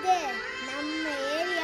இது நம்ம area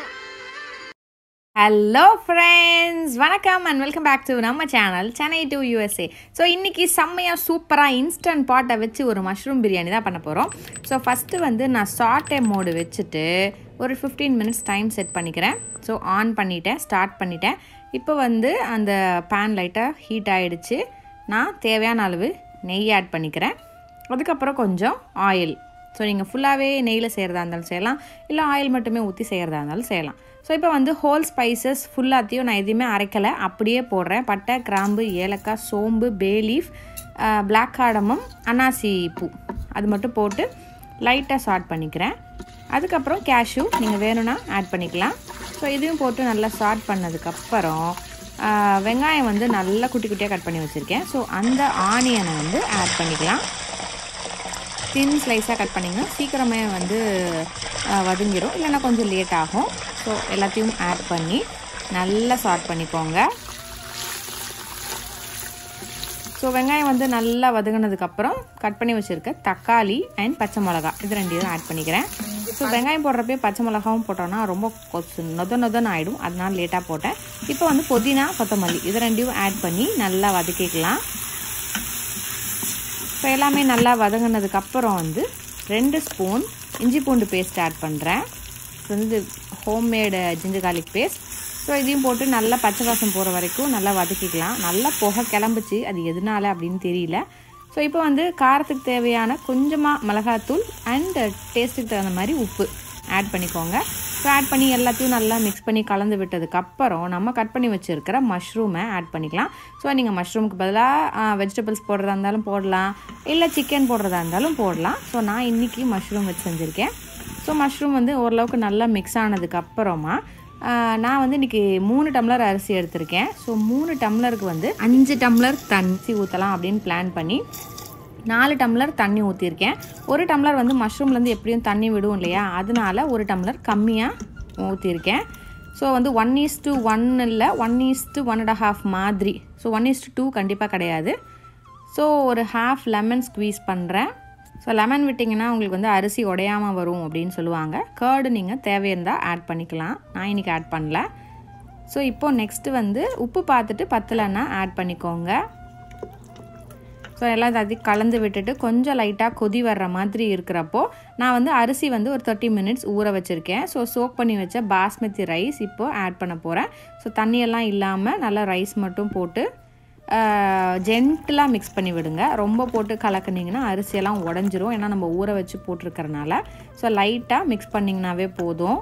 hello friends வணக்கம் அண்ட் வெல்கம் பேக் டு நம்ம channel Chennai to USA so இன்றைக்கி செம்மையாக சூப்பராக இன்ஸ்டன்ட் பாட்டை வச்சு ஒரு மஷ்ரூம் பிரியாணி தான் பண்ண போகிறோம் ஸோ ஃபஸ்ட்டு வந்து நான் சாட்டே மோடு வச்சுட்டு ஒரு ஃபிஃப்டீன் மினிட்ஸ் டைம் செட் பண்ணிக்கிறேன் ஸோ ஆன் பண்ணிட்டேன் ஸ்டார்ட் பண்ணிட்டேன் இப்போ வந்து அந்த பேன் லைட்டாக ஹீட் ஆகிடுச்சு நான் தேவையான அளவு நெய் ஆட் பண்ணிக்கிறேன் அதுக்கப்புறம் கொஞ்சம் ஆயில் ஸோ நீங்கள் ஃபுல்லாகவே நெய்யில் செய்கிறதா இருந்தாலும் செய்யலாம் இல்லை ஆயில் மட்டுமே ஊற்றி செய்கிறதா இருந்தாலும் செய்யலாம் ஸோ இப்போ வந்து ஹோல் ஸ்பைசஸ் ஃபுல்லாத்தையும் நான் எதுவுமே அரைக்கலை அப்படியே போடுறேன் பட்டை கிராம்பு ஏலக்காய் சோம்பு பே லீஃப் பிளாக் காடமும் அன்னாசி பூ அது மட்டும் போட்டு லைட்டாக சாட் பண்ணிக்கிறேன் அதுக்கப்புறம் கேஷ்யூ நீங்கள் வேணும்னா ஆட் பண்ணிக்கலாம் ஸோ இதையும் போட்டு நல்லா சாட் பண்ணதுக்கப்புறம் ஆஹ், வெங்காயம் வந்து நல்லா குட்டி குட்டியாக கட் பண்ணி வச்சுருக்கேன் ஸோ அந்த ஆனியனை வந்து ஆட் பண்ணிக்கலாம் தின் ஸ்லைஸாக கட் பண்ணிங்கன்னா சீக்கிரமே வந்து அஹ், வதங்கிரும் இல்லைன்னா கொஞ்சம் லேட் ஆகும் ஸோ எல்லாத்தையும் ஆட் பண்ணி நல்லா சாட் பண்ணிக்கோங்க ஸோ வெங்காயம் வந்து நல்லா வதங்கினதுக்கப்புறம் கட் பண்ணி வச்சுருக்க தக்காளி அண்ட் பச்சை மிளகா இது ரெண்டையும் ஆட் பண்ணிக்கிறேன் ஸோ வெங்காயம் போடுறப்பே பச்சை மிளகாவும் போட்டோன்னா ரொம்ப கொஞ்சம் நொத நொதன்னு ஆகிடும் அதனால லேட்டாக போட்டேன் இப்போ வந்து புதினா கொத்தமல்லி இது ரெண்டையும் ஆட் பண்ணி நல்லா வதக்கிக்கலாம் ஸோ எல்லாமே நல்லா வதங்கினதுக்கு அப்புறம் வந்து ரெண்டு ஸ்பூன் இஞ்சி பூண்டு பேஸ்ட் ஆட் பண்ணுறேன் ஸோ வந்து homemade ginger garlic paste so இதையும் போட்டு நல்லா பச்சை வாசம் போகிற வரைக்கும் நல்லா வதக்கிக்கலாம் நல்லா புகை கிளம்புச்சு அது எதனால அப்படின்னு தெரியல ஸோ இப்போ வந்து காரத்துக்கு தேவையான கொஞ்சமாக மிளகாத்தூள் அண்ட் டேஸ்ட்டுக்கு தகுந்த மாதிரி உப்பு ஆட் பண்ணிக்கோங்க ஸோ ஆட் பண்ணி எல்லாத்தையும் நல்லா மிக்ஸ் பண்ணி கலந்து விட்டதுக்கப்புறம் நம்ம கட் பண்ணி வச்சுருக்கிற மஷ்ரூமை ஆட் பண்ணிக்கலாம் ஸோ நீங்கள் மஷ்ரூமுக்கு பதிலாக வெஜிடபிள்ஸ் போடுறதா இருந்தாலும் போடலாம் இல்லை சிக்கன் போடுறதா இருந்தாலும் போடலாம் ஸோ நான் இன்றைக்கி மஷ்ரூம் வச்சு செஞ்சுருக்கேன் ஸோ மஷ்ரூம் வந்து ஓரளவுக்கு நல்லா மிக்ஸ் ஆனதுக்கப்புறமா நான் வந்து இன்றைக்கி மூணு டம்ளர் அரிசி எடுத்திருக்கேன் ஸோ மூணு டம்ளருக்கு வந்து அஞ்சு டம்ளர் தண்ணி ஊற்றலாம் அப்படின்னு பிளான் பண்ணி நாலு டம்ளர் தண்ணி ஊற்றிருக்கேன் ஒரு டம்ளர் வந்து மஷ்ரூம்லேருந்து எப்படியும் தண்ணி விடும் இல்லையா அதனால ஒரு டம்ளர் கம்மியாக ஊற்றிருக்கேன் ஸோ வந்து ஒன் ஈஸ் டு ஒன் இல்லை one is to one and half மாதிரி so one is to two கண்டிப்பாக கிடையாது ஸோ ஒரு ஹாஃப் லெமன் ஸ்க்வீஸ் பண்ணுறேன் ஸோ லெமன் விட்டிங்கன்னா உங்களுக்கு வந்து அரிசி உடையாமல் வரும் அப்படின்னு சொல்லுவாங்க கேர்டு நீங்கள் தேவையிருந்தால் ஆட் பண்ணிக்கலாம் நான் இன்றைக்கி ஆட் பண்ணல ஸோ இப்போது நெக்ஸ்ட்டு வந்து உப்பு பார்த்துட்டு பத்தலைன்னா ஆட் பண்ணிக்கோங்க ஸோ எல்லாம் எல்லாத்தையும் கலந்து விட்டுட்டு கொஞ்சம் லைட்டாக கொதி வர்ற மாதிரி இருக்கிறப்போ நான் வந்து அரிசி வந்து ஒரு தேர்ட்டி மினிட்ஸ் ஊற வச்சுருக்கேன் ஸோ சோக் பண்ணி வச்ச பாஸ்மதி ரைஸ் இப்போது ஆட் பண்ண போகிறேன் ஸோ தண்ணியெல்லாம் இல்லாமல் நல்லா ரைஸ் மட்டும் போட்டு ஜென்டிலாக மிக்ஸ் பண்ணி விடுங்க ரொம்ப போட்டு கலக்குனிங்கன்னா அரிசியெல்லாம் உடஞ்சிரும் ஏன்னா நம்ம ஊற வச்சு போட்டிருக்கறனால ஸோ லைட்டாக மிக்ஸ் பண்ணிங்கனாவே போதும்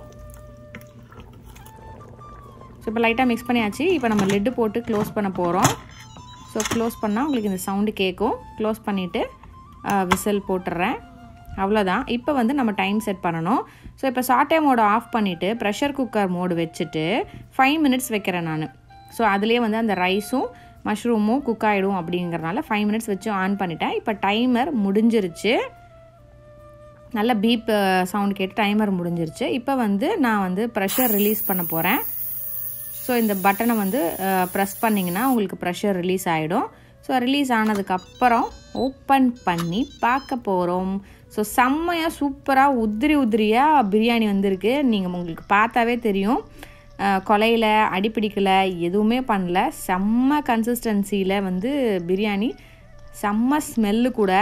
ஸோ இப்போ லைட்டாக மிக்ஸ் பண்ணியாச்சு இப்போ நம்ம லெட்டு போட்டு க்ளோஸ் பண்ண போகிறோம் ஸோ க்ளோஸ் பண்ணால் உங்களுக்கு இந்த சவுண்டு கேட்கும் க்ளோஸ் பண்ணிவிட்டு விசில் போட்டுடுறேன் அவ்வளோதான் இப்போ வந்து நம்ம டைம் செட் பண்ணணும் ஸோ இப்போ சாட்டே மோடு ஆஃப் பண்ணிவிட்டு ப்ரெஷர் குக்கர் மோடு வச்சுட்டு ஃபைவ் மினிட்ஸ் வைக்கிறேன் நான் ஸோ அதுலேயே வந்து அந்த ரைஸும் மஷ்ரூமும் குக் ஆகிடும் அப்படிங்கிறனால ஃபைவ் மினிட்ஸ் வச்சு ஆன் பண்ணிட்டேன் இப்போ டைமர் முடிஞ்சிருச்சு நல்ல பீப் சவுண்ட் கேட்டு டைமர் முடிஞ்சிருச்சு இப்போ வந்து நான் வந்து ப்ரெஷர் ரிலீஸ் பண்ண போகிறேன் ஸோ இந்த பட்டனை வந்து ப்ரெஸ் பண்ணிங்கன்னா உங்களுக்கு ப்ரெஷர் ரிலீஸ் ஆகிடும் ஸோ ரிலீஸ் ஆனதுக்கப்புறம் ஓப்பன் பண்ணி பார்க்க போகிறோம் ஸோ செம்மையாக சூப்பராக உதிரி உதிரியாக பிரியாணி வந்திருக்கு நீங்கள் உங்களுக்கு பார்த்தாவே தெரியும் கொலையில் அடிப்பிடிக்கலை எதுவுமே பண்ணல செம்ம கன்சிஸ்டன்சியில் வந்து பிரியாணி செம்ம ஸ்மெல்லு கூட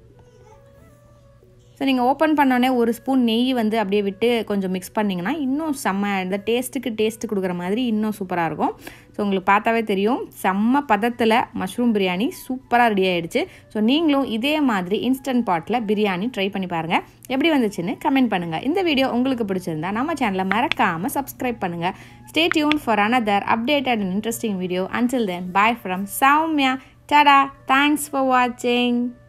ஸோ நீங்கள் ஓப்பன் பண்ணோடனே ஒரு ஸ்பூன் நெய் வந்து அப்படியே விட்டு கொஞ்சம் மிக்ஸ் பண்ணிங்கன்னா இன்னும் செம்ம இந்த டேஸ்ட்டுக்கு டேஸ்ட்டு கொடுக்குற மாதிரி இன்னும் சூப்பராக இருக்கும் ஸோ உங்களுக்கு பார்த்தாவே தெரியும் செம்ம பதத்தில் மஷ்ரூம் பிரியாணி சூப்பராக ரெடி ஆகிடுச்சு ஸோ நீங்களும் இதே மாதிரி இன்ஸ்டன்ட் பாட்டில் பிரியாணி ட்ரை பண்ணி பாருங்கள் எப்படி வந்துச்சுன்னு கமெண்ட் பண்ணுங்கள் இந்த வீடியோ உங்களுக்கு பிடிச்சிருந்தா நம்ம சேனலை மறக்காமல் சப்ஸ்கிரைப் பண்ணுங்கள் stay tune for another updated and interesting video until then bye from Soumya tata thanks for வாட்சிங்